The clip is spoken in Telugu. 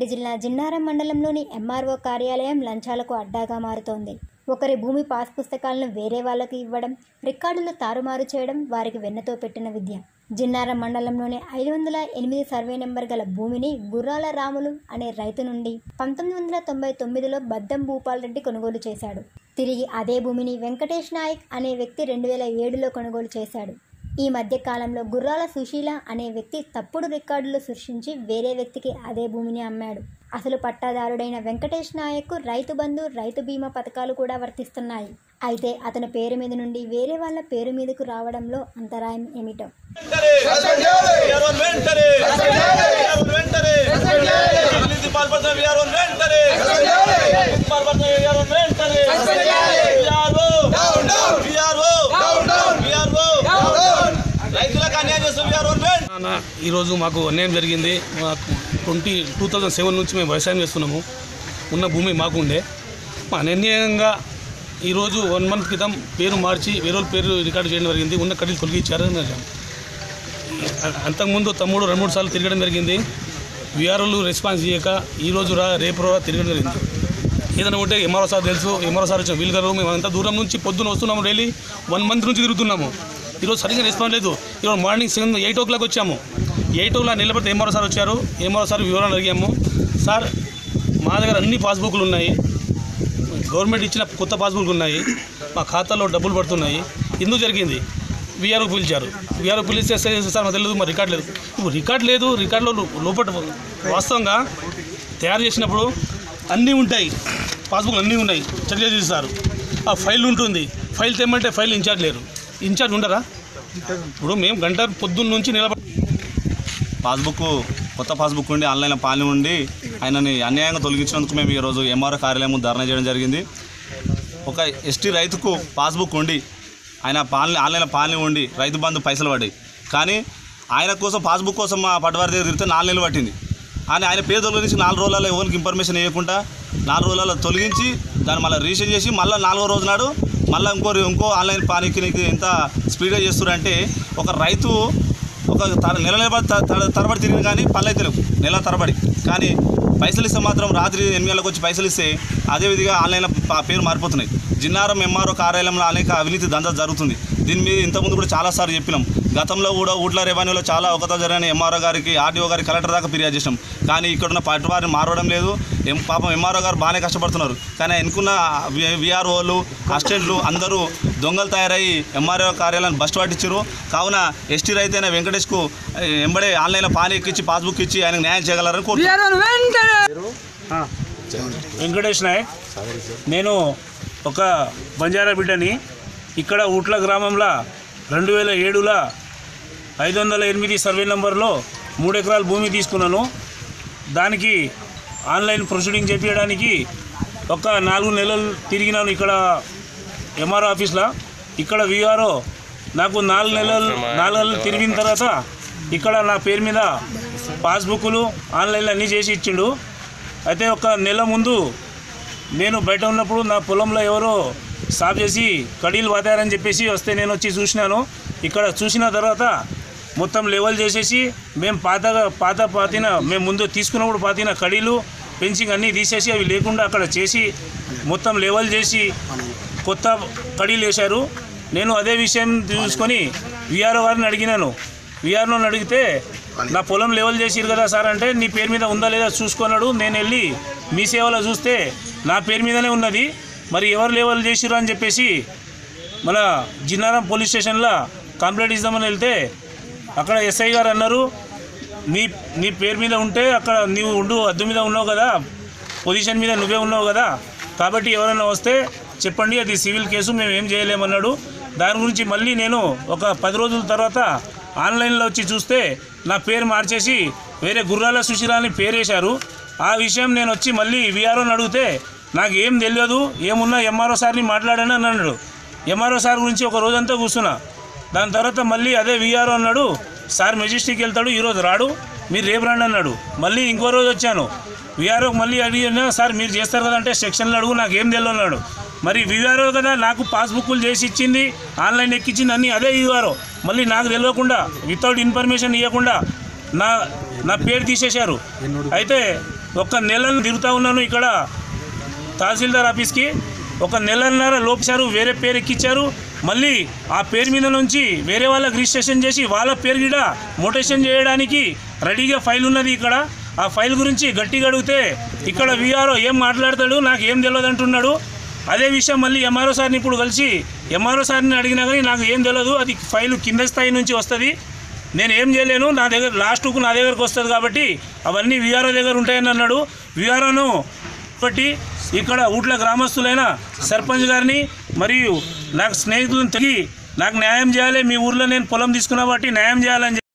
రంగారెడ్డి జిల్లా జిన్నారం మండలంలోని ఎంఆర్ఓ కార్యాలయం లంచాలకు అడ్డాగా మారుతోంది ఒకరి భూమి పాస్ పుస్తకాలను వేరే వాళ్ళకి ఇవ్వడం రికార్డులు తారుమారు చేయడం వారికి వెన్నతో పెట్టిన విద్య జిన్నారం మండలంలోని ఐదు వందల ఎనిమిది సర్వే నెంబర్ గల భూమిని గుర్రాల రాములు అనే రైతు నుండి పంతొమ్మిది వందల తొంభై తొమ్మిదిలో బద్దం భూపాల్ రెడ్డి కొనుగోలు చేశాడు తిరిగి అదే భూమిని వెంకటేష్ నాయక్ అనే వ్యక్తి రెండు వేల ఏడులో కొనుగోలు చేశాడు ఈ మధ్య కాలంలో గుర్రాల సుశీల అనే వ్యక్తి తప్పుడు రికార్డులు సృష్టించి వేరే వ్యక్తికి అదే భూమిని అమ్మాడు అసలు పట్టాదారుడైన వెంకటేష్ నాయక్కు రైతు బంధు రైతు బీమా పథకాలు కూడా వర్తిస్తున్నాయి అయితే అతని పేరు మీద నుండి వేరే వాళ్ళ పేరు మీదకు రావడంలో అంతరాయం ఏమిటో విఆర్ఓన్ వెంటనే విఆర్ఓన్ వెంటనే అవినీతి పాల్పడుతున్న విఆర్ఓన్ వెంటనే అవినీతి పాల్పడుతున్న విఆర్ఓన్ వెంటనే విఆర్ఓ విఆర్ఓ విఆర్ఓ రైతులకు అన్యాయం చేస్తున్న విఆర్ఓన్ వెంటనే అన్న, ఈరోజు మాకు అన్యాయం జరిగింది మాకు ట్వంటీ టూ థౌజండ్ సెవెన్ నుంచి మేము వ్యవసాయం చేస్తున్నాము ఉన్న భూమి మాకు ఉండే మా అన్యాయంగా ఈరోజు వన్ మంత్ క్రితం పేరు మార్చి వేరే వాళ్ళ పేరు రికార్డు చేయడం జరిగింది ఉన్న కడీలు తొలగించారు అంతకుముందు తమ్ముడు రెండు మూడు సార్లు తిరగడం జరిగింది విఆర్ఓలు రెస్పాన్స్ చేయక ఈరోజు రా రేపు రా తిరగడం జరిగింది ఏదైనా ఉంటే ఎంఆర్ఓ సార్ తెలుసు ఎంఆర్ఓ సార్ వచ్చిన వీలు గారు మేము అంత దూరం నుంచి పొద్దున వస్తున్నాము డైలీ వన్ మంత్ నుంచి తిరుగుతున్నాము ఈరోజు సరిగ్గా రెస్పాన్స్ లేదు ఈరోజు morning seven eight o'clock వచ్చాము ఎయిట్ ఓ క్లాక్ నిలబడితే ఎంఆర్ఓ సార్ వచ్చారు ఎంఆర్ఓ సార్ వివరాలు అడిగాము సార్ మా దగ్గర అన్ని పాస్బుక్లు ఉన్నాయి గవర్నమెంట్ ఇచ్చిన కొత్త పాస్బుక్లు ఉన్నాయి మా ఖాతాలో డబ్బులు పడుతున్నాయి ఎందుకు జరిగింది విఆర్ఓ పిలిచారు విఆర్ఓ పిలిస్తే "సార్, సార్ మాకు తెలియదు మా రికార్డ్ లేదు ఇప్పుడు రికార్డ్ లేదు రికార్డులో లోపల వాస్తవంగా తయారు చేసినప్పుడు అన్నీ ఉంటాయి పాస్బుక్లు అన్నీ ఉన్నాయి చెక్ చేసి ఇస్తారు ఆ ఫైల్ ఉంటుంది ఫైల్ తెమ్మంటే ఫైల్ ఇన్ఛార్జ్ లేరు ఇన్ఛార్జ్ ఉండరా ఇప్పుడు మేము గంట పొద్దున్న నుంచి నిలబడి పాస్బుక్ కొత్త పాస్బుక్ ఉండి ఆన్లైన్లో పాలన ఉండి ఆయనని అన్యాయంగా తొలగించినందుకు మేము ఈరోజు ఎంఆర్ఓ కార్యాలయం ముందు ధర్నా చేయడం జరిగింది ఒక ఎస్టీ రైతుకు పాస్బుక్ ఉండి ఆయన పాలన ఆన్లైన్లో పాలన ఉండి రైతు బంధు పైసలు పడ్డాయి కానీ ఆయన కోసం పాస్బుక్ కోసం మా పట్టవారి దగ్గర తిరిగితే నాలుగు నెలలు పట్టింది అని ఆయన పేరు తొలగించి నాలుగు రోజులలో ఎవరికి ఇన్ఫర్మేషన్ ఇవ్వకుండా నాలుగు రోజులలో తొలగించి దాన్ని మళ్ళీ రిజిస్టర్ చేసి మళ్ళీ నాలుగో రోజు నాడు మళ్ళీ ఇంకో ఇంకో ఆన్లైన్ పానికి ఎంత స్పీడ్గా చేస్తున్నారంటే ఒక రైతు ఒక తర నెల నెల త- త- తరబడి తిరిగిన కానీ పనులు అయితే లేవు నెల తరబడి కానీ పైసలు ఇస్తే మాత్రం రాత్రి ఎనిమిది గంటలకు వచ్చి పైసలు ఇస్తే అదే విధిగా ఆన్లైన్లో ప- పేరు మారిపోతున్నాయి జిన్నారం ఎంఆర్ఓ కార్యాలయంలో అనేక అవినీతి దందా జరుగుతుంది దీని మీద ఇంతకుముందు కూడా చాలాసార్లు చెప్పినాం గతంలో కూడా ఊట్ల రెవెన్యూలో చాలా ఒకతో జరిగిన ఎంఆర్ఓ గారికి ఆర్డీఓ గారికి కలెక్టర్ దాకా ఫిర్యాదు చేసినాం కానీ ఇక్కడున్న పట్టువారిని మారవడం లేదు ఎం పాపం ఎంఆర్ఓ గారు బాగానే కష్టపడుతున్నారు కానీ ఎన్నుకున్న విఆర్ఓలు అసిస్టెంట్లు అందరూ దొంగలు తయారయ్యి ఎంఆర్ఓ కార్యాలయాన్ని బస్ట్ పట్టించారు కావున ఎస్టీ రైతైన వెంకటేష్కు ఏ, ఎంబడే ఆన్లైన్లో పానీ ఎక్కించి పాస్బుక్ ఇచ్చి ఆయనకు న్యాయం చేయగలరని కోరుతున్నాను వెంకటేష్ నాయక్ నేను ఒక బంజారా బిడ్డని ఇక్కడ ఊట్ల గ్రామంలో రెండు వేల ఏడులో ఐదు వందల ఎనిమిది సర్వే నంబర్లో మూడు ఎకరాల భూమి తీసుకున్నాను దానికి ఆన్లైన్ ప్రొసీడింగ్ చేపించడానికి ఒక నాలుగు నెలలు తిరిగినాను ఇక్కడ ఎంఆర్ఓ ఆఫీస్లో ఇక్కడ విఆర్ఓ నాకు నాలుగు నెలలు నాలుగు నెలలు తిరిగిన తర్వాత ఇక్కడ నా పేరు మీద పాస్బుక్లు ఆన్లైన్లో అన్నీ చేసి ఇచ్చిండు అయితే ఒక నెల ముందు నేను బయట ఉన్నప్పుడు నా పొలంలో ఎవరో సాఫ్ చేసి కడీలు వాతారని చెప్పేసి వస్తే నేను వచ్చి చూసినాను ఇక్కడ చూసిన తర్వాత మొత్తం లెవెల్ చేసేసి మేము పాత పాత పాతిన మేము ముందు తీసుకున్నప్పుడు పాతిన కడీలు పెంచింగ్ అన్నీ తీసేసి అవి లేకుండా అక్కడ చేసి మొత్తం లెవెల్ చేసి కొత్త కడీలు వేశారు నేను అదే విషయం చూసుకొని విఆర్ఓ గారిని అడిగినాను విఆర్ఓని అడిగితే నా పొలం లెవెల్ చేసిరు కదా సార్ అంటే నీ పేరు మీద ఉందా లేదా చూసుకున్నాడు నేను వెళ్ళి మీ సేవలో చూస్తే నా పేరు మీదనే ఉన్నది మరి ఎవరు లెవెల్ చేసిరు అని చెప్పేసి మన జిన్నారం పోలీస్ స్టేషన్లో కంప్లైంట్ ఇద్దామని వెళ్తే అక్కడ ఎస్ఐ గారు అన్నారు నీ నీ పేరు మీద ఉంటే అక్కడ నీవు ఉండు అద్దు మీద ఉన్నావు కదా పొజిషన్ మీద నువ్వే ఉన్నావు కదా కాబట్టి ఎవరైనా వస్తే చెప్పండి అది సివిల్ కేసు మేము ఏం చేయలేమన్నాడు దాని గురించి మళ్ళీ నేను ఒక పది రోజుల తర్వాత ఆన్లైన్లో వచ్చి చూస్తే నా పేరు మార్చేసి వేరే గుర్రాల సుశీల అని పేరు వేశారు ఆ విషయం నేను వచ్చి మళ్ళీ విఆర్ఓని అడిగితే నాకు ఏం తెలియదు ఏమున్నా ఎంఆర్ఓ సార్ని మాట్లాడాను అని అన్నాడు ఎంఆర్ఓ సార్ గురించి ఒక రోజంతా కూర్చున్నా దాని తర్వాత మళ్ళీ అదే విఆర్ఓ అన్నాడు సార్ మెజెస్టిక్ వెళ్తాడు ఈరోజు రాడు మీరు రేపు రండి అన్నాడు మళ్ళీ ఇంకో రోజు వచ్చాను విఆర్ఓకి మళ్ళీ అడిగినా సార్ మీరు చేస్తారు కదా అంటే సెక్షన్లో అడుగు నాకు ఏం తెలియదు అన్నాడు మరి విఆర్ఓ కదా నాకు పాస్బుక్లు చేసి ఇచ్చింది ఆన్లైన్ ఎక్కించింది అన్నీ అదే విఆర్ఓ మళ్ళీ నాకు తెలియకుండా వితౌట్ ఇన్ఫర్మేషన్ ఇవ్వకుండా నా నా పేరు తీసేశారు అయితే ఒక నెలను తిరుగుతూ ఉన్నాను ఇక్కడ తహసీల్దార్ ఆఫీస్కి ఒక నెలన్నర లోపించారు వేరే పేరు ఎక్కించారు మళ్ళీ ఆ పేరు మీద నుంచి వేరే వాళ్ళకి రిజిస్ట్రేషన్ చేసి వాళ్ళ పేరు కూడా మోటేషన్ చేయడానికి రెడీగా ఫైల్ ఉన్నది ఇక్కడ ఆ ఫైల్ గురించి గట్టిగా అడిగితే ఇక్కడ విఆర్ఓ ఏం మాట్లాడతాడు నాకు ఏం తెలియదు అంటున్నాడు అదే విషయం మళ్ళీ ఎంఆర్ఓ సార్ని ఇప్పుడు కలిసి ఎంఆర్ఓ సార్ని అడిగినా కానీ నాకు ఏం తెలియదు అది ఫైల్ కింద స్థాయి నుంచి వస్తుంది నేను ఏం చేయలేను నా దగ్గర లాస్ట్కు నా దగ్గరకు వస్తుంది కాబట్టి అవన్నీ విఆర్ఓ దగ్గర ఉంటాయని అన్నాడు విఆర్ఓను బట్టి ఇక్కడ ఊట్ల గ్రామస్తులైన సర్పంచ్ గారిని మరియు నాకు స్నేహితులను తిరిగి నాకు న్యాయం చేయాలి మీ ఊర్లో నేను పొలం తీసుకున్న బట్టి న్యాయం చేయాలని చెప్పి